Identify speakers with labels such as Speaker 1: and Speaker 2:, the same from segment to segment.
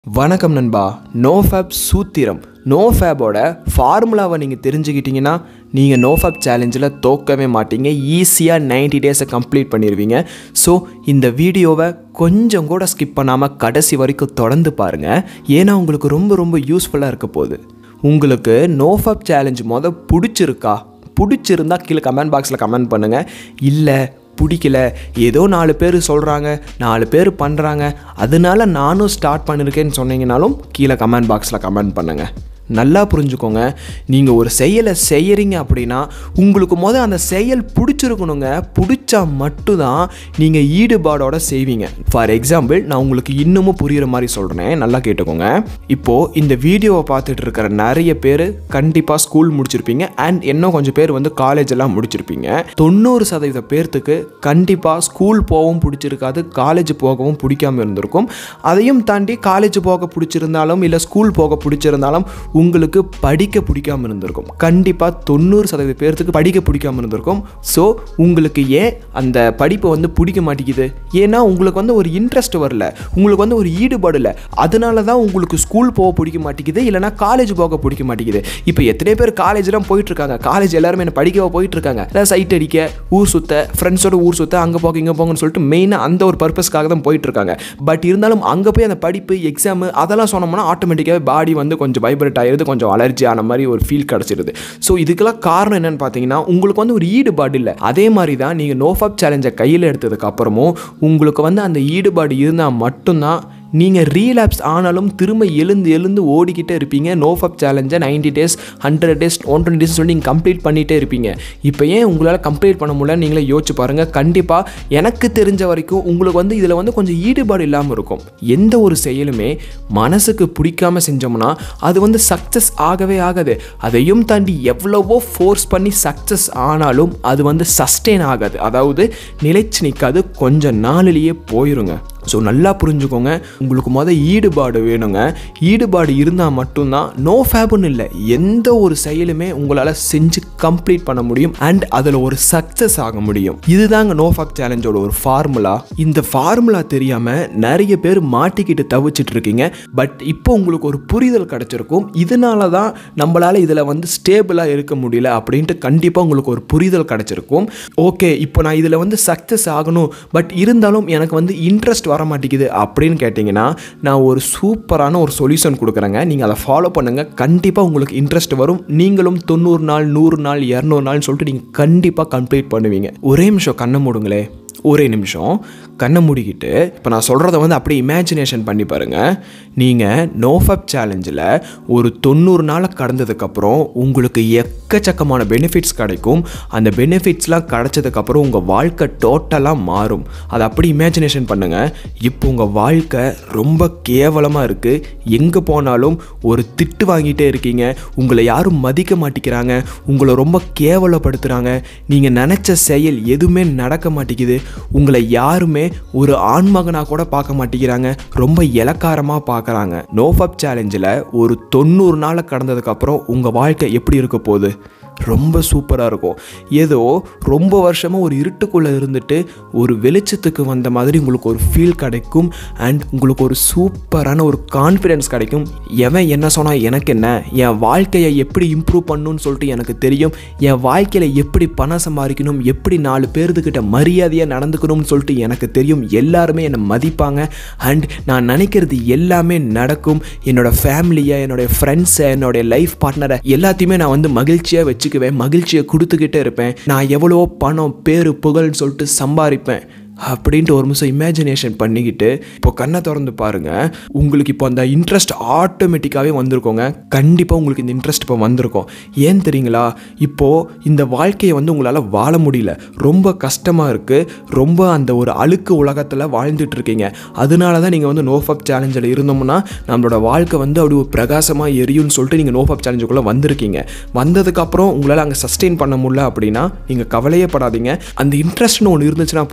Speaker 1: வணக்கம் நண்பா நோஃபேப் சூத்திரம் நோஃபேபோட ஃபார்முலாவை நீங்கள் தெரிஞ்சுக்கிட்டீங்கன்னா நீங்கள் நோஃபேப் சேலஞ்சில் தோக்கவே மாட்டீங்க ஈஸியாக 90 டேஸை கம்ப்ளீட் பண்ணிடுவீங்க ஸோ இந்த வீடியோவை கொஞ்சம் கூட ஸ்கிப் பண்ணாமல் கடைசி வரைக்கும் தொடர்ந்து பாருங்கள் ஏன்னா உங்களுக்கு ரொம்ப ரொம்ப யூஸ்ஃபுல்லாக இருக்க போகுது உங்களுக்கு நோஃபேப் சேலஞ்ச் மொதல் பிடிச்சிருக்கா பிடிச்சிருந்தா கீழே கமெண்ட் பாக்ஸில் கமெண்ட் பண்ணுங்கள் இல்லை பிடிக்கல ஏதோ நாலு பேர் சொல்கிறாங்க நாலு பேர் பண்ணுறாங்க அதனால நானும் ஸ்டார்ட் பண்ணியிருக்கேன்னு சொன்னீங்கனாலும் கீழே கமெண்ட் பாக்ஸில் கமெண்ட் பண்ணுங்கள் நல்லா புரிஞ்சுக்கோங்க நீங்கள் ஒரு செயலை செய்யறீங்க அப்படின்னா உங்களுக்கு முதல் அந்த செயல் பிடிச்சிருக்கணுங்க பிடிச்சா மட்டும்தான் நீங்கள் ஈடுபாடோட செய்வீங்க ஃபார் எக்ஸாம்பிள் நான் உங்களுக்கு இன்னமும் புரிகிற மாதிரி சொல்கிறேன் நல்லா கேட்டுக்கோங்க இப்போது இந்த வீடியோவை பார்த்துட்டு இருக்கிற நிறைய பேர் கண்டிப்பாக ஸ்கூல் முடிச்சிருப்பீங்க அண்ட் இன்னும் கொஞ்சம் பேர் வந்து காலேஜ் எல்லாம் முடிச்சிருப்பீங்க தொண்ணூறு சதவீத பேர்த்துக்கு கண்டிப்பாக ஸ்கூல் போகவும் பிடிச்சிருக்காது காலேஜ் போகவும் பிடிக்காம இருந்திருக்கும் அதையும் தாண்டி காலேஜ் போக பிடிச்சிருந்தாலும் இல்லை ஸ்கூல் போக பிடிச்சிருந்தாலும் உங்களுக்கு படிக்க பிடிக்காம இருந்திருக்கும் கண்டிப்பாக தொண்ணூறு சதவீத பேர்த்துக்கு படிக்க பிடிக்காம இருந்திருக்கும் ஸோ உங்களுக்கு ஏன் அந்த படிப்பை வந்து பிடிக்க மாட்டேங்குது ஏன்னா உங்களுக்கு வந்து ஒரு இன்ட்ரெஸ்ட் வரல உங்களுக்கு வந்து ஒரு ஈடுபாடு இல்லை அதனால தான் உங்களுக்கு ஸ்கூல் போக பிடிக்க மாட்டேங்குது இல்லைனா காலேஜ் போக பிடிக்க மாட்டேங்குது இப்போ எத்தனை பேர் காலேஜ்லாம் போயிட்டு இருக்காங்க காலேஜ் எல்லாருமே என்ன படிக்கவா போயிட்டு இருக்காங்க இல்லை சைட் அடிக்க ஊர் சுத்த ஃப்ரெண்ட்ஸோட ஊர் சுத்த அங்கே போக இங்கே போங்கன்னு சொல்லிட்டு மெயினாக அந்த ஒரு பர்பஸ்க்காக தான் போயிட்டு இருக்காங்க பட் இருந்தாலும் அங்கே போய் அந்த படிப்பு எக்ஸாமு அதெல்லாம் சொன்னோம்னா ஆட்டோமேட்டிக்காகவே பாடி வந்து கொஞ்சம் வைப்ரேட் ஆகிடுது கொஞ்சம் அலர்ஜி ஆன மாதிரி ஒரு ஃபீல் கிடச்சிருது ஸோ இதுக்கெல்லாம் காரணம் என்னன்னு பார்த்தீங்கன்னா உங்களுக்கு வந்து ஒரு ஈடுபாடு இல்லை அதே மாதிரி தான் நீங்கள் நோஃபாப் சேலஞ்சை கையில் எடுத்ததுக்கு அப்புறமும் உங்களுக்கு வந்து அந்த ஈடுபாடு இருந்தால் மட்டும்தான் நீங்கள் ரீலாப்ஸ் ஆனாலும் திரும்ப எழுந்து எழுந்து ஓடிக்கிட்டே இருப்பீங்க நோஃபப் சேலஞ்சை ninety days hundred days one twenty days சொல்லி நீங்கள் கம்ப்ளீட் பண்ணிகிட்டே இருப்பீங்க இப்போ ஏன் உங்களால் கம்ப்ளீட் பண்ண முடியல நீங்களே யோசிச்சு பாருங்கள் கண்டிப்பாக எனக்கு தெரிஞ்ச வரைக்கும் உங்களுக்கு வந்து இதில் வந்து கொஞ்சம் ஈடுபாடு இல்லாமல் இருக்கும் எந்த ஒரு செயலுமே மனசுக்கு பிடிக்காம செஞ்சோம்னா அது வந்து சக்ஸஸ் ஆகவே ஆகாது அதையும் தாண்டி எவ்வளவோ ஃபோர்ஸ் பண்ணி சக்ஸஸ் ஆனாலும் அது வந்து சஸ்டெயின் ஆகாது அதாவது நிலைச்சு நிற்காது கொஞ்சம் நாளிலேயே போயிருங்க ஸோ நல்லா புரிஞ்சுக்கோங்க உங்களுக்கு மொதல் ஈடுபாடு வேணுங்க ஈடுபாடு இருந்தால் மட்டும்தான் நோ ஃபேப்னு இல்லை எந்த ஒரு செயலுமே உங்களால் செஞ்சு கம்ப்ளீட் பண்ண முடியும் அண்ட் அதில் ஒரு சக்ஸஸ் ஆக முடியும் இதுதாங்க நோ ஃபேப் சேலஞ்சோட ஒரு ஃபார்முலா இந்த ஃபார்முலா தெரியாமல் நிறைய பேர் மாட்டிக்கிட்டு தவிச்சிட்டு இருக்கீங்க பட் இப்போ உங்களுக்கு ஒரு புரிதல் கிடச்சிருக்கும் இதனால தான் நம்மளால் இதில் வந்து ஸ்டேபிளாக இருக்க முடியல அப்படின்ட்டு கண்டிப்பாக உங்களுக்கு ஒரு புரிதல் கிடச்சிருக்கும் ஓகே இப்போ நான் இதில் வந்து சக்ஸஸ் ஆகணும் பட் இருந்தாலும் எனக்கு வந்து இன்ட்ரெஸ்ட் வர மாட்டேங்குது அப்படின்னு கேட்டிங்கன்னா நான் ஒரு சூப்பரான ஒரு சொல்யூஷன் கொடுக்குறேங்க நீங்கள் அதை ஃபாலோ பண்ணுங்கள் கண்டிப்பாக உங்களுக்கு இன்ட்ரெஸ்ட் வரும் நீங்களும் தொண்ணூறு நாள் நூறு நாள் இரநூறு நாள்னு சொல்லிட்டு நீங்கள் கண்டிப்பாக கம்ப்ளீட் பண்ணுவீங்க ஒரே நிமிஷம் கண்ணை மூடுங்களே ஒரே நிமிஷம் கண்ணை மூடிக்கிட்டு இப்போ நான் சொல்கிறத வந்து அப்படியே இமேஜினேஷன் பண்ணி பாருங்கள் நீங்கள் நோஃபப் சேலஞ்சில் ஒரு தொண்ணூறு நாளை கடந்ததுக்கப்புறம் உங்களுக்கு எக்கச்சக்கமான பெனிஃபிட்ஸ் கிடைக்கும் அந்த பெனிஃபிட்ஸ்லாம் கிடைச்சதுக்கப்புறம் உங்கள் வாழ்க்கை டோட்டலாக மாறும் அதை அப்படி இமேஜினேஷன் பண்ணுங்கள் இப்போ உங்கள் வாழ்க்கை ரொம்ப கேவலமாக இருக்குது எங்கே போனாலும் ஒரு திட்டு வாங்கிட்டே இருக்கீங்க உங்களை யாரும் மதிக்க மாட்டேங்கிறாங்க உங்களை ரொம்ப கேவலப்படுத்துகிறாங்க நீங்கள் நினச்ச செயல் எதுவுமே நடக்க மாட்டேங்குது உங்களை யாருமே ஒரு ஆண்மகனாக கூட பார்க்க மாட்டேங்கிறாங்க ரொம்ப இலக்காரமாக பார்க்குறாங்க நோஃபப் சேலஞ்சில் ஒரு தொண்ணூறு நாளை கடந்ததுக்கப்புறம் உங்கள் வாழ்க்கை எப்படி இருக்க போகுது ரொம்ப சூப்பராக இருக்கும் ஏதோ ரொம்ப வருஷமாக ஒரு இருட்டுக்குள்ளே இருந்துட்டு ஒரு வெளிச்சத்துக்கு வந்த மாதிரி உங்களுக்கு ஒரு ஃபீல் கிடைக்கும் அண்ட் உங்களுக்கு ஒரு சூப்பரான ஒரு கான்ஃபிடென்ஸ் கிடைக்கும் எவன் என்ன சொன்னால் எனக்கு என்ன என் வாழ்க்கையை எப்படி இம்ப்ரூவ் பண்ணணும்னு சொல்லிட்டு எனக்கு தெரியும் என் வாழ்க்கையில் எப்படி பணம் சம்பாதிக்கணும் எப்படி நாலு பேர்த்துக்கிட்ட மரியாதையாக நடந்துக்கணும்னு சொல்லிட்டு எனக்கு தெரியும் எல்லாருமே என்னை மதிப்பாங்க அண்ட் நான் நினைக்கிறது எல்லாமே நடக்கும் என்னோடய ஃபேமிலியை என்னுடைய ஃப்ரெண்ட்ஸை என்னுடைய லைஃப் பார்ட்னரை எல்லாத்தையுமே நான் வந்து மகிழ்ச்சியாக வச்சு வச்சுக்குவேன் மகிழ்ச்சியை கொடுத்துக்கிட்டே இருப்பேன் நான் எவ்வளோ பணம் பேர் புகழ்னு சொல்லிட்டு சம்பாதிப்பேன் அப்படின்ட்டு ஒரு நிமிஷம் இமேஜினேஷன் பண்ணிக்கிட்டு இப்போ கண்ணை திறந்து பாருங்கள் உங்களுக்கு இப்போ அந்த இன்ட்ரெஸ்ட் ஆட்டோமேட்டிக்காகவே வந்திருக்கோங்க கண்டிப்பாக உங்களுக்கு இந்த இன்ட்ரெஸ்ட் இப்போ வந்திருக்கும் ஏன் தெரியுங்களா இப்போது இந்த வாழ்க்கையை வந்து உங்களால் வாழ முடியல ரொம்ப கஷ்டமாக இருக்குது ரொம்ப அந்த ஒரு அழுக்கு உலகத்தில் வாழ்ந்துட்டு இருக்கீங்க அதனால தான் நீங்கள் வந்து நோஃபப் சேலஞ்சில் இருந்தோம்னா நம்மளோட வாழ்க்கை வந்து அப்படி ஒரு பிரகாசமாக எரியும்னு சொல்லிட்டு நீங்கள் நோஃபப் சேலஞ்சுக்குள்ளே வந்திருக்கீங்க வந்ததுக்கப்புறம் உங்களால் அங்கே சஸ்டெயின் பண்ண முடியல அப்படின்னா நீங்கள் கவலையே படாதீங்க அந்த இன்ட்ரெஸ்ட்னு ஒன்று இருந்துச்சுன்னா போதும்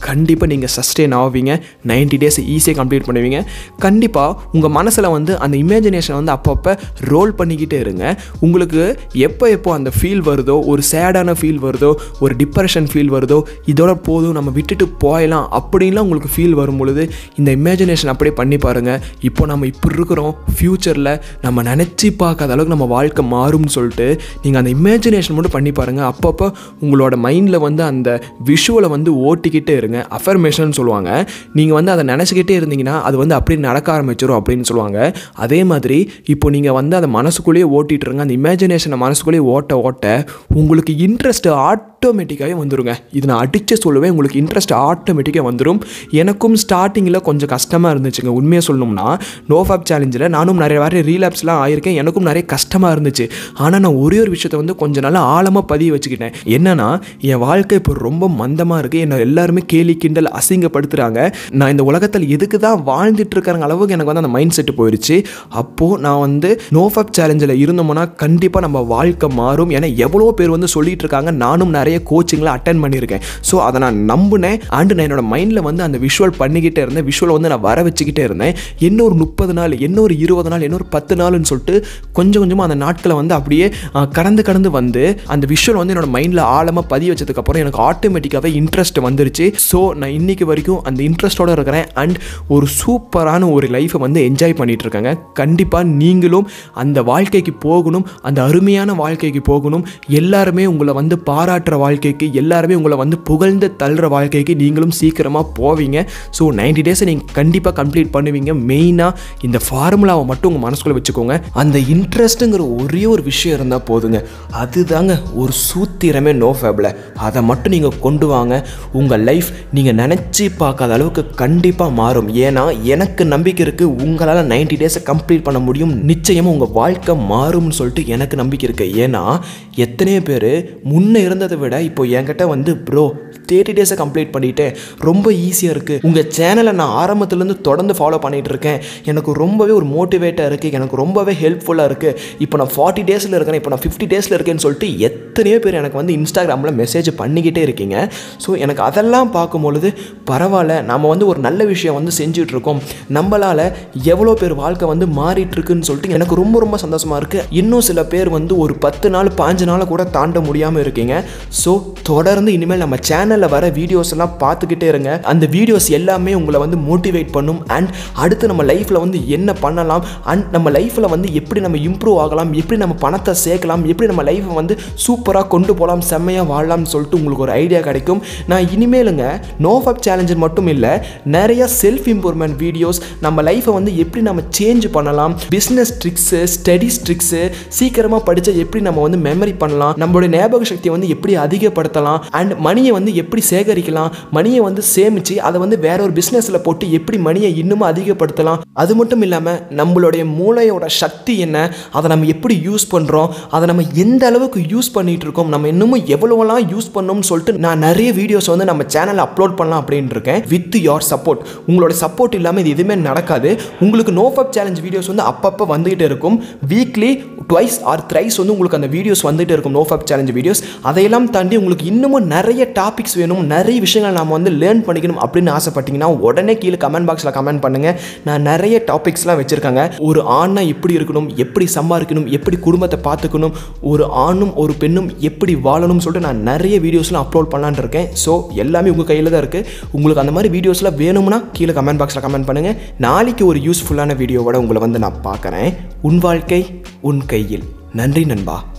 Speaker 1: கண்டிப்பாக நீங்கள் சஸ்டெயின் ஆவீங்க 90 டேஸ் ஈஸியாக கம்ப்ளீட் பண்ணுவீங்க கண்டிப்பாக உங்கள் மனசில் வந்து அந்த இமேஜினேஷன் வந்து அப்பப்போ ரோல் பண்ணிக்கிட்டே இருங்க உங்களுக்கு எப்போ எப்போ அந்த ஃபீல் வருதோ ஒரு சேடான ஃபீல் வருதோ ஒரு டிப்ரெஷன் ஃபீல் வருதோ இதோட போதும் நம்ம விட்டுட்டு போயிடலாம் அப்படின்லாம் உங்களுக்கு ஃபீல் வரும் பொழுது இந்த இமேஜினேஷன் அப்படியே பண்ணி பாருங்கள் இப்போ நம்ம இப்படி இருக்கிறோம் ஃப்யூச்சரில் நம்ம நினச்சி பார்க்காத அளவுக்கு நம்ம வாழ்க்கை மாறும்னு சொல்லிட்டு நீங்கள் அந்த இமேஜினேஷன் மட்டும் பண்ணி பாருங்கள் அப்பப்போ உங்களோட மைண்டில் வந்து அந்த விஷுவலை வந்து ஓட்டிக்கிட்டே இருங்க அஃபர்மேஷன் சொல்லுவாங்க நீங்கள் வந்து அதை நினச்சிக்கிட்டே இருந்தீங்கன்னா அது வந்து அப்படியே நடக்க ஆரம்பிச்சிடும் அப்படின்னு சொல்லுவாங்க அதே மாதிரி இப்போ நீங்கள் வந்து அதை மனசுக்குள்ளேயே ஓட்டிட்டு இருங்க அந்த இமேஜினேஷனை மனசுக்குள்ளேயே ஓட்ட ஓட்ட உங்களுக்கு இன்ட்ரெஸ்ட் ஆட்டோமேட்டிக்காகவே வந்துருங்க இது நான் அடித்து சொல்லுவேன் உங்களுக்கு இன்ட்ரெஸ்ட் ஆட்டோமேட்டிக்காக வந்துடும் எனக்கும் ஸ்டார்டிங்கில் கொஞ்சம் கஷ்டமாக இருந்துச்சுங்க உண்மையாக சொல்லணும்னா நோ ஃபேப் சேலஞ்சில் நானும் நிறைய வாரம் ரீலாப்ஸ்லாம் ஆயிருக்கேன் எனக்கும் நிறைய கஷ்டமாக இருந்துச்சு ஆனால் நான் ஒரே ஒரு விஷயத்தை வந்து கொஞ்சம் நாள் ஆழமாக பதிய வச்சுக்கிட்டேன் என்னன்னா என் வாழ்க்கை இப்போ ரொம்ப மந்தமாக இருக்குது என்னை எல்லாருமே கேலி கிண்டல் அசிங்கப்படுத்துகிறாங்க நான் இந்த உலகத்தில் எதுக்கு தான் வாழ்ந்துட்டு இருக்கிற அளவுக்கு எனக்கு வந்து அந்த மைண்ட் செட்டு போயிடுச்சு அப்போது நான் வந்து நோ ஃபேப் சேலஞ்சில் இருந்தோம்னா கண்டிப்பாக நம்ம வாழ்க்கை மாறும் ஏன்னா எவ்வளோ பேர் வந்து சொல்லிட்டு இருக்காங்க நானும் நிறைய கோச்சிங்கில் அட்டன் பண்ணியிருக்கேன் ஸோ அதை நான் நம்பினேன் அண்டு நான் என்னோட மைண்டில் வந்து அந்த விஷுவல் பண்ணிக்கிட்டே இருந்தேன் விஷுவல் வந்து நான் வர வச்சுக்கிட்டே இருந்தேன் இன்னொரு முப்பது நாள் இன்னொரு இருபது நாள் இன்னொரு பத்து நாள்னு சொல்லிட்டு கொஞ்சம் கொஞ்சமாக அந்த நாட்களை வந்து அப்படியே அஹ், கடந்து கடந்து வந்து அந்த விஷுவல் வந்து என்னோட மைண்டில் ஆழமாக பதிய வச்சதுக்கப்புறம் எனக்கு ஆட்டோமேட்டிக்காகவே இன்ட்ரெஸ்ட் வந்துருச்சு ஸோ நான் இன்னைக்கு வரைக்கும் அந்த இன்ட்ரெஸ்ட்டோட இருக்கிறேன் அண்ட் ஒரு சூப்பரான ஒரு லைஃப்பை வந்து என்ஜாய் பண்ணிட்டு இருக்காங்க கண்டிப்பாக நீங்களும் அந்த வாழ்க்கைக்கு போகணும் அந்த அருமையான வாழ்க்கைக்கு போகணும் எல்லாருமே உங்களை வந்து பாராட்டுற வாழ்க்கைக்கு எல்லாருமே உங்களை வந்து புகழ்ந்து தள்ளுற வாழ்க்கைக்கு நீங்களும் சீக்கிரமாக போவீங்க ஸோ 90 டேஸை நீங்கள் கண்டிப்பாக கம்ப்ளீட் பண்ணுவீங்க மெயினாக இந்த ஃபார்முலாவை மட்டும் உங்கள் மனசுக்குள்ளே வச்சுக்கோங்க அந்த இன்ட்ரெஸ்ட்டுங்கிற ஒரே ஒரு விஷயம் இருந்தால் போதுங்க அதுதாங்க ஒரு சூத்திரமே நோ ஃபேபில் அதை மட்டும் நீங்கள் கொண்டு வாங்க உங்கள் லைஃப் நீங்கள் நினச்சி பார்க்காத அளவுக்கு கண்டிப்பாக மாறும் ஏன்னா எனக்கு நம்பிக்கை இருக்குது உங்களால் 90 டேஸை கம்ப்ளீட் பண்ண முடியும் நிச்சயமாக உங்கள் வாழ்க்கை மாறும்னு சொல்லிட்டு எனக்கு நம்பிக்கை இருக்குது ஏன்னா எத்தனையோ பேர் முன்ன இருந்ததை விட இப்போ என்கிட்ட வந்து ப்ரோ தேர்ட்டி டேஸை கம்ப்ளீட் பண்ணிட்டேன் ரொம்ப ஈஸியாக இருக்குது உங்கள் சேனலை நான் ஆரம்பத்துலேருந்து தொடர்ந்து ஃபாலோ பண்ணிகிட்டு இருக்கேன் எனக்கு ரொம்பவே ஒரு மோட்டிவேட்டாக இருக்குது எனக்கு ரொம்பவே ஹெல்ப்ஃபுல்லாக இருக்குது இப்போ நான் ஃபார்ட்டி டேஸில் இருக்கேன் இப்போ நான் ஃபிஃப்டி டேஸில் இருக்கேன்னு சொல்லிட்டு எத்தனையோ பேர் எனக்கு வந்து இன்ஸ்டாகிராமில் மெசேஜ் பண்ணிக்கிட்டே இருக்கீங்க ஸோ எனக்கு அதெல்லாம் பார்க்கும்பொழுது பரவாயில்ல நம்ம வந்து ஒரு நல்ல விஷயம் வந்து செஞ்சுட்டு இருக்கோம் நம்மளால் எவ்வளோ பேர் வாழ்க்கை வந்து மாறிட்டு இருக்குன்னு சொல்லிட்டு எனக்கு ரொம்ப ரொம்ப சந்தோஷமாக இருக்குது இன்னும் சில பேர் வந்து ஒரு பத்து நாள் பாஞ்சு நாளை கூட தாண்ட முடியாமல் இருக்கீங்க ஸோ தொடர்ந்து இனிமேல் நம்ம சேனலில் வர வீடியோஸ் எல்லாம் பார்த்துக்கிட்டே இருங்க அந்த வீடியோஸ் எல்லாமே உங்களை வந்து மோட்டிவேட் பண்ணும் அண்ட் அடுத்து நம்ம லைஃப்பில் வந்து என்ன பண்ணலாம் அண்ட் நம்ம லைஃப்பில் வந்து எப்படி நம்ம இம்ப்ரூவ் ஆகலாம் எப்படி நம்ம பணத்தை சேர்க்கலாம் எப்படி நம்ம லைஃப்பை வந்து சூப்பராக கொண்டு போகலாம் செம்மையாக வாழலாம்னு சொல்லிட்டு உங்களுக்கு ஒரு ஐடியா கிடைக்கும் நான் இனிமேலுங்க நோ ஃபப் சேலஞ்சர் மட்டும் இல்லை நிறைய செல்ஃப் இம்ப்ரூவ்மெண்ட் வீடியோஸ் நம்ம லைஃப்பை வந்து எப்படி நம்ம சேஞ்ச் பண்ணலாம் பிஸ்னஸ் ட்ரிக்ஸு ஸ்டடிஸ் ட்ரிக்ஸு சீக்கிரமாக படித்தா எப்படி நம்ம வந்து மெமரி பண்ணலாம் நம்மளுடைய ஞாபக சக்தியை வந்து எப்படி அதிகப்படுத்தலாம் அண்ட் மணியை வந்து எப்படி சேகரிக்கலாம் மணியை வந்து சேமித்து அதை வந்து வேற ஒரு பிஸ்னஸில் போட்டு எப்படி மணியை இன்னுமும் அதிகப்படுத்தலாம் அது மட்டும் இல்லாமல் நம்மளுடைய மூளையோட சக்தி என்ன அதை நம்ம எப்படி யூஸ் பண்ணுறோம் அதை நம்ம எந்த அளவுக்கு யூஸ் பண்ணிட்டு இருக்கோம் நம்ம இன்னமும் எவ்வளோலாம் யூஸ் பண்ணோம்னு சொல்லிட்டு நான் நிறைய வீடியோஸ் வந்து நம்ம சேனலில் அப்லோட் பண்ணலாம் அப்படின்னு இருக்கேன் வித் யோர் சப்போர்ட் உங்களோட சப்போர்ட் இல்லாமல் இது எதுவுமே நடக்காது உங்களுக்கு நோ ஃபப் சேலஞ்ச் வீடியோஸ் வந்து அப்பப்போ வந்துகிட்டே இருக்கும் வீக்லி ட்வைஸ் ஆர் த்ரைஸ் வந்து உங்களுக்கு அந்த வீடியோஸ் வந்துகிட்டே இருக்கும் நோ ஃபப் சேலஞ்ச் வீடியோஸ் அதையெல்லாம் தாண்டி உங்களுக்கு இன்னமும் நிறைய டாபிக்ஸ் வேணும் நிறைய விஷயங்கள் நாம வந்து லேர்ன் பண்ணிக்கணும் அப்படின்னு ஆசைப்பட்டீங்கன்னா உடனே கீழே கமெண்ட் பாக்ஸில் கமெண்ட் பண்ணுங்கள் நான் நிறைய டாபிக்ஸ்லாம் வச்சுருக்காங்க ஒரு ஆணா எப்படி இருக்கணும் எப்படி சம்பாதிக்கணும் எப்படி குடும்பத்தை பார்த்துக்கணும் ஒரு ஆணும் ஒரு பெண்ணும் எப்படி வாழணும்னு சொல்லிட்டு நான் நிறைய வீடியோஸ்லாம் அப்லோட் பண்ணலான்னு இருக்கேன் ஸோ எல்லாமே உங்கள் கையில் தான் இருக்குது உங்களுக்கு அந்த மாதிரி வீடியோஸ்லாம் வேணும்னா கீழே கமெண்ட் பாக்ஸில் கமெண்ட் பண்ணுங்கள் நாளைக்கு ஒரு யூஸ்ஃபுல்லான வீடியோவோட உங்களை வந்து நான் பார்க்குறேன் உன் வாழ்க்கை உன் கையில் நன்றி நண்பா